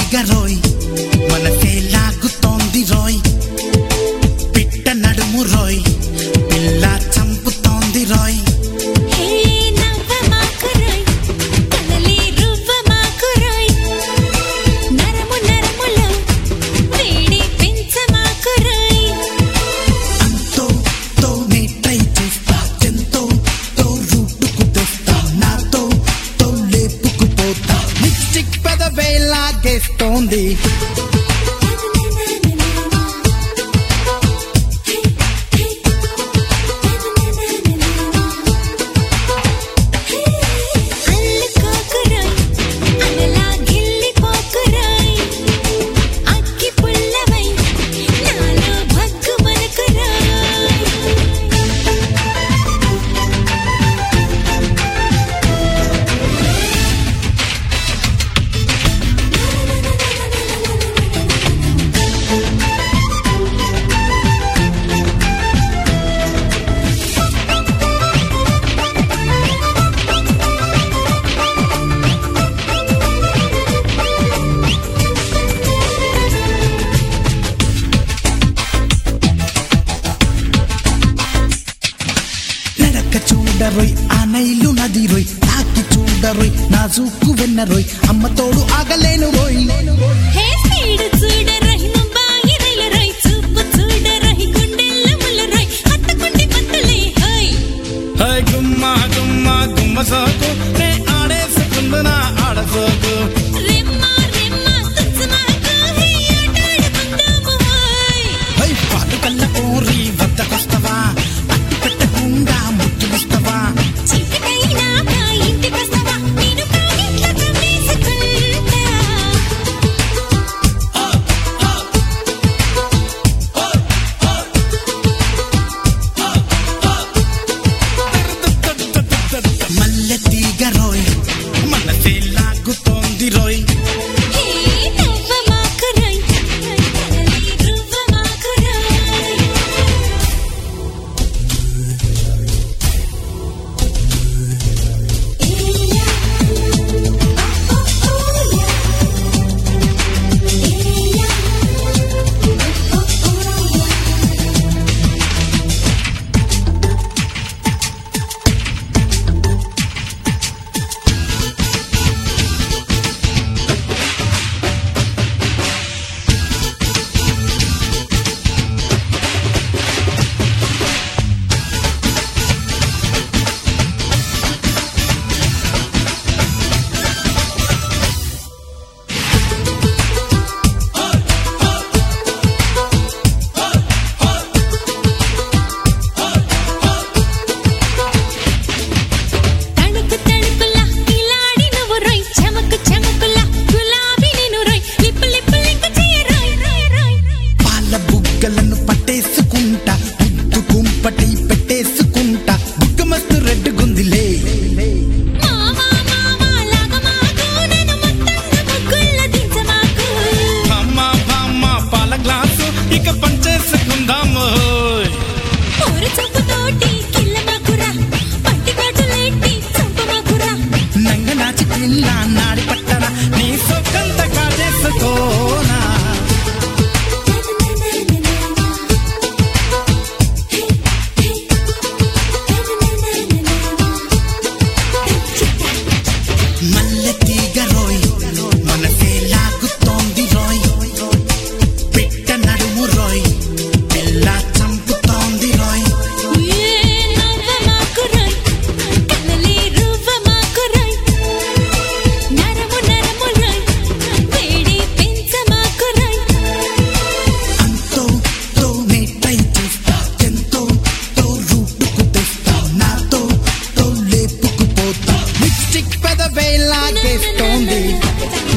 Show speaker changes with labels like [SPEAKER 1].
[SPEAKER 1] తీగ రోయ్ మనసే లాగుతోంది రోయ్ పిట్ట నడుము రోయ్ పిల్ల చంపుతోంది రోయ్
[SPEAKER 2] హే నవ్వ మాకురాయ్ కలలి రువ్వ మాకురాయ్ నరము నరములో వేడి పెంచ మాకురాయ్
[SPEAKER 1] అంతో తో నే ట్రై చేస్తా ఎంతో తో రూటుకు తెస్తా నాతో తో లేపుకుపోతా లిప్స్టిక్ పెదవే లాగేస్తోంది
[SPEAKER 2] అల్లుకోకురాయ్ అనలా గిల్లిపోకురాయ్ అక్కి పుల్లవై నాలో భగ్గు మనకురాయ్
[SPEAKER 1] నడక చూడరోయ్ ఆ నైలు నది రోయ్ తాకి చూడరోయ్ నాజూకు వెన్నరోయ్ అమ్మ తోడు ఆగలేను రోయ్
[SPEAKER 2] హే స్పీడ్ చూడరహి ముంబాయి రైలరై చూపు చూడరహి గుండెల్ల ముల్లరై హత్తుకుండి పత్తులే హై
[SPEAKER 3] హై గుమ్మ గుమ్మ గుమ్మ సోకు నే ఆడేసుకుందునా ఆడసోకు
[SPEAKER 2] రెమ్మ రెమ్మ తుచ్చమాకు హే ఆటాడుకుందాము హై
[SPEAKER 1] హై పాలు కల్ల ఓరి వద్దకొస్తవా అట్టు పెట్టకుండా ముద్దులిస్తవా
[SPEAKER 2] చీకటైనాక ఇంటికొస్తావా నేను కాగిట్ల కమ్మేసుకుంటా
[SPEAKER 1] మల్లె తీగ రోయ్ మనసే లాగుతోంది రోయ్
[SPEAKER 2] హే నవ్వ మాకురై కలలి రువ్వ మాకురై తణుకు తణుకులా కిలాడి నువ్వు రోయ్ చమకు చమకులా గులాబీ నేను రోయ్ లిప్పు లిప్పు లింకు చెయ్య రోయ్ రోయ్ రోయ్
[SPEAKER 1] పాల బుగ్గలను పట్టేసుకుంటా ముద్దు కుంపటి పెట్టేసుకుంటా బుగ్గ మస్తు రెడ్ గుందిలే
[SPEAKER 2] మామా మామా లాగమాకు నన్ను మొత్తంగా ముగ్గుల్ల దించమాకు
[SPEAKER 3] అమ్మ బామ్మ పాల గ్లాసు ఇక పంచేసుకుందాము హోయ్.
[SPEAKER 2] ఊరు చూపుతోటి కిల్లమాకురా పంటి కాటులేట్టి చంపమాకురా
[SPEAKER 1] నంగ నాచి పిల్ల నాడి పట్టణ
[SPEAKER 3] నీ సొక్కంత కాజేసుకోనా
[SPEAKER 1] మల్లె తీగ రోయ్ మనసే లాగుతోంది రోయ్ పిట్ట నడుము రోయ్ పిల్ల చంపుతోంది రోయ్
[SPEAKER 2] ఏ నవ్వ మాకురాయ్ కలలి రువ్వ మాకురాయ్ నరము నరమురాయ్ వేడి పెంచ మాకురాయ్
[SPEAKER 1] అంతో తో నే ట్రై చేస్తా ఎంతో తో రూటుకు తెస్తా నాతో తో లేపుకుపోతా లిప్స్టిక్ పెదవే లాగేస్తోంది
[SPEAKER 2] నా